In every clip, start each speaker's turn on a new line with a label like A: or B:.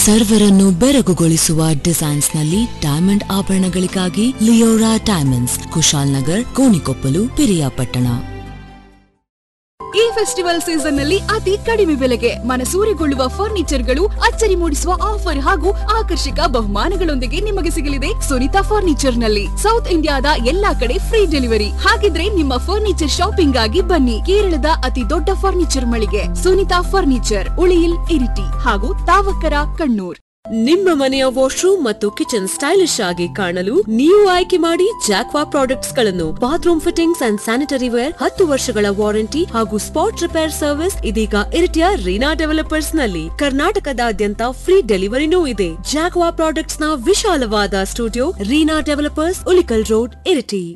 A: ಸರ್ವರನ್ನು ಬೆರಗುಗೊಳಿಸುವ ಡಿಸೈನ್ಸ್ ನಲ್ಲಿ ಡೈಮಂಡ್ ಆಭರಣಗಳಿಗಾಗಿ ಲಿಯೋರಾ ಡೈಮಂಡ್ಸ್ ಕುಶಾಲ್ ನಗರ್ ಕೋಣಿಕೊಪ್ಪಲು ಪಿರಿಯಾಪಟ್ಟಣ
B: ಈ ಫೆಸ್ಟಿವಲ್ ಸೀಸನ್ ನಲ್ಲಿ ಅತಿ ಕಡಿಮೆ ಬೆಲೆಗೆ ಮನಸೂರೆಗೊಳ್ಳುವ ಫರ್ನಿಚರ್ಗಳು ಅಚ್ಚರಿ ಮೂಡಿಸುವ ಆಫರ್ ಹಾಗೂ ಆಕರ್ಷಕ ಬಹುಮಾನಗಳೊಂದಿಗೆ ನಿಮಗೆ ಸಿಗಲಿದೆ ಸುನಿತಾ ಫರ್ನಿಚರ್ ನಲ್ಲಿ ಸೌತ್ ಇಂಡಿಯಾದ ಎಲ್ಲಾ ಕಡೆ ಫ್ರೀ ಡೆಲಿವರಿ ಹಾಗಿದ್ರೆ ನಿಮ್ಮ ಫರ್ನಿಚರ್ ಶಾಪಿಂಗ್ ಆಗಿ ಬನ್ನಿ ಕೇರಳದ ಅತಿ ದೊಡ್ಡ ಫರ್ನಿಚರ್ ಮಳಿಗೆ ಸುನಿತಾ ಫರ್ನಿಚರ್ ಉಳಿಯಿಲ್ ಇರಿಟಿ ಹಾಗೂ ತಾವಕರ ಕಣ್ಣೂರ್
C: ನಿಮ್ಮ ಮನೆಯ ವಾಶ್ರೂಮ್ ಮತ್ತು ಕಿಚನ್ ಸ್ಟೈಲಿಶ್ ಆಗಿ ಕಾಣಲು ನೀವು ಆಯ್ಕೆ ಮಾಡಿ ಜಾಕ್ವಾ ಪ್ರಾಡಕ್ಟ್ಸ್ ಗಳನ್ನು bathroom fittings and sanitary ware ಹತ್ತು ವರ್ಷಗಳ ವಾರಂಟಿ ಹಾಗೂ ಸ್ಪಾಟ್ ರಿಪೇರ್ ಸರ್ವಿಸ್ ಇದೀಗ ಇರಿಟಿಯ ರೀನಾ ಡೆವಲಪರ್ಸ್ ನಲ್ಲಿ ಕರ್ನಾಟಕದಾದ್ಯಂತ ಫ್ರೀ ಡೆಲಿವರಿನೂ ಇದೆ ಜಾಕ್ವಾ ಪ್ರಾಡಕ್ಟ್ಸ್ ನ ವಿಶಾಲವಾದ studio Reena developers Ulikal road Iritty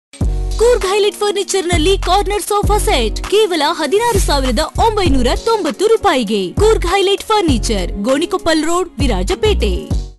D: Coorg highlight furniture ನಲ್ಲಿ ಕಾರ್ನರ್ ಸೋಫಾ ಸೆಟ್ ಕೇವಲ ಹದಿನಾರು ಸಾವಿರದ ಒಂಬೈನೂರ ತೊಂಬತ್ತು ರೂಪಾಯಿಗೆ Coorg highlight furniture Gonikoppal road Virajpet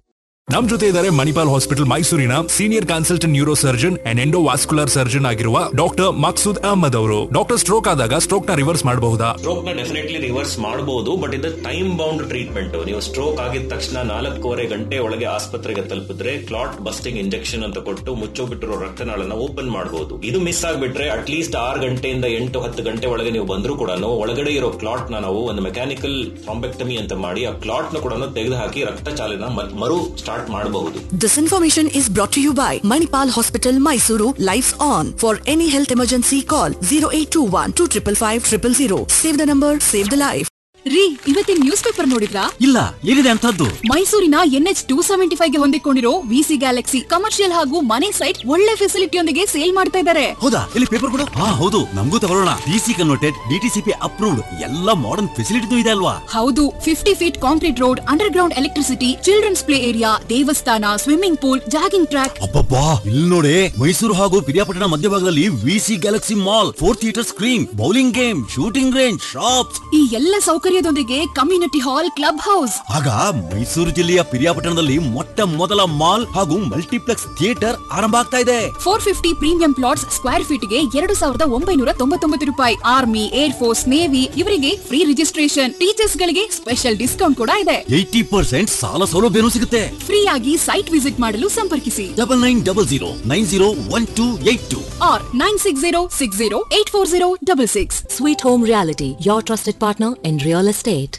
E: ನಮ್ ಜೊತೆ ಇದ್ದಾರೆ ಮಣಿಪಾಲ್ ಹಾಸ್ಪಿಟಲ್ ಮೈಸೂರಿನ senior consultant neuro surgeon and endovascular surgeon ಆಗಿರುವ ಡಾಕ್ಟರ್ ಮಕ್ಸೂದ್ ಅಹಮದ್ ಅವರು ಡಾಕ್ಟರ್ ಸ್ಟ್ರೋಕ್ ಆದಾಗ ಸ್ಟ್ರೋಕ್ ನ ರಿವರ್ಸ್ ಮಾಡಬಹುದಾ
F: ಸ್ಟ್ರೋಕ್ ನ ಡೆಫಿನೆಟ್ಲಿ ರಿವರ್ಸ್ ಮಾಡಬಹುದು ಬಟ್ ಇದು ಟೈಮ್ ಬೌಂಡ್ ಟ್ರೀಟ್ಮೆಂಟ್ ನೀವು ಸ್ಟ್ರೋಕ್ ಆಗಿದ ತಕ್ಷಣ ನಾಲ್ಕೂವರೆ ಗಂಟೆ ಒಳಗೆ ಆಸ್ಪತ್ರೆಗೆ ತಲುಪಿದ್ರೆ ಕ್ಲಾಟ್ ಬಸ್ಟಿಂಗ್ ಇಂಜೆಕ್ಷನ್ ಅಂತ ಕೊಟ್ಟು ಮುಚ್ಚೋಬಿಟ್ಟಿರೋ ರಕ್ತನಾಳನ್ನ ಓಪನ್ ಮಾಡಬಹುದು ಇದು ಮಿಸ್ ಆಗ್ಬಿಟ್ರೆ ಅಟ್ಲೀಸ್ಟ್ ಆರು ಗಂಟೆಯಿಂದ ಎಂಟು ಹತ್ತು ಗಂಟೆ ಒಳಗೆ ನೀವು ಬಂದರೂ ಕೂಡ ಒಳಗಡೆ ಇರೋ ಕ್ಲಾಟ್ ನ ನಾವು ಒಂದು ಮೆಕ್ಯಾನಿಕಲ್ ಥ್ರಾಂಬೆಕ್ಟಮಿ ಅಂತ ಮಾಡಿ ಆ ಕ್ಲಾಟ್ ನ ಕೂಡ ತೆಗೆದು ಹಾಕಿ ರಕ್ತ ಚಾಲನ ಮ- ಮರು ಸ್ಟಾರ್ಟ್ ಮಾಡಬಹುದು
G: This information is brought to you by Manipal Hospital, Mysuru. Lights on. For any health emergency, call 0821 255 000. Save the number, save the life.
B: ರೀ ಇವತ್ತಿನ ನ್ಯೂಸ್ ಪೇಪರ್ ನೋಡಿದ್ರಾ
H: ಇಲ್ಲ ಏನಿದೆ ಅಂತದ್ದು
B: ಮೈಸೂರಿನ ಎನ್ಎಚ್ ಟೂ ಸೆವೆಂಟಿ ಫೈವ್ ಗೆ ಹೊಂದಿಕೊಂಡಿರೋ ವಿಸಿ ಗ್ಯಾಲಕ್ಸಿ ಕಮರ್ಷಿಯಲ್ ಹಾಗೂ ಮನೆ ಸೈಟ್ ಒಳ್ಳೆ ಫೆಸಿಲಿಟಿಯೊಂದಿಗೆ ಸೇಲ್ ಮಾಡ್ತಾ ಇದ್ದಾರೆ
H: ಹೌದಾ ಇಲ್ಲಿ ಪೇಪರ್ ಕೊಡು ಹಾ ಹೌದು ನಮಗೂ ತಗೊಳ್ಳೋಣ ಡಿಸಿ ಕನ್ವರ್ಟೆಡ್ ಡಿಟಿಸಿಪಿ ಅಪ್ರೂವ್ಡ್ ಎಲ್ಲ ಮಾಡರ್ನ್ ಫೆಸಿಲಿಟಿನೂ ಇದೆ ಅಲ್ವಾ
B: ಹೌದು fifty feet concrete road underground electricity children's play area ದೇವಸ್ಥಾನ ಸ್ವಿಮ್ಮಿಂಗ್ ಪೂಲ್ ಜಾಗಿಂಗ್ ಟ್ರ್ಯಾಕ್
H: ಅಬ್ಬಬ್ಬಾ ಇಲ್ಲಿ ನೋಡಿ ಮೈಸೂರು ಹಾಗೂ ಪಿರಿಯಾಪಟ್ಟಣ ಮಧ್ಯಭಾಗದಲ್ಲಿ VC galaxy mall four theatre screen bowling game shooting range shops
B: ಈ ಎಲ್ಲ ಸೌಕರ್ಯದೊಂದಿಗೆ ಕಮ್ಯುನಿಟಿ ಹಾಲ್ ಕ್ಲಬ್ ಹೌಸ್
H: ಆಗ ಮೈಸೂರು ಜಿಲ್ಲೆಯ ಪಿರಿಯಾಪಟ್ಟಣದಲ್ಲಿ ಮೊಟ್ಟ ಮೊದಲ ಮಾಲ್ ಹಾಗೂ ಮಲ್ಟಿಪ್ಲೆಕ್ಸ್ ಥಿಯೇಟರ್ ಆರಂಭ ಆಗ್ತಾ ಇದೆ
B: four fifty premium plots square feet ಗೆ ಎರಡು ಸಾವಿರದ ಒಂಬೈನೂರ ತೊಂಬತ್ತೊಂಬತ್ತು ರೂಪಾಯಿ ಆರ್ಮಿ ಏರ್ ಫೋರ್ಸ್ ನೇವಿ ಇವರಿಗೆ ಫ್ರೀ ರಿಜಿಸ್ಟ್ರೇಷನ್ ಟೀಚರ್ಸ್ ಗಳಿಗೆ ಸ್ಪೆಷಲ್ ಡಿಸ್ಕೌಂಟ್ ಕೂಡ ಇದೆ
H: ಏಯ್ಟಿ ಪರ್ಸೆಂಟ್ ಸಾಲ ಸೌಲಭ್ಯನೂ ಸಿಗುತ್ತೆ
B: ಫ್ರೀ ಆಗಿ ಸೈಟ್ ವಿಸಿಟ್ ಮಾಡಲು ಸಂಪರ್ಕಿಸಿ
H: double nine double zero nine zero one two eight two
B: ಆರ್ nine six zero six zero eight four zero double six
A: Sweet Home Reality, your trusted partner in real estate.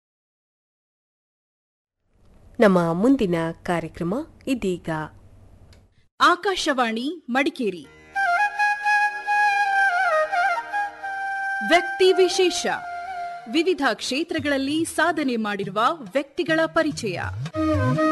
C: ನಮ್ಮ ಮುಂದಿನ ಕಾರ್ಯಕ್ರಮ ಇದೀಗ
B: ಆಕಾಶವಾಣಿ ಮಡಿಕೇರಿ ವ್ಯಕ್ತಿ ವಿಶೇಷ ವಿವಿಧ ಕ್ಷೇತ್ರಗಳಲ್ಲಿ ಸಾಧನೆ ಮಾಡಿರುವ ವ್ಯಕ್ತಿಗಳ ಪರಿಚಯ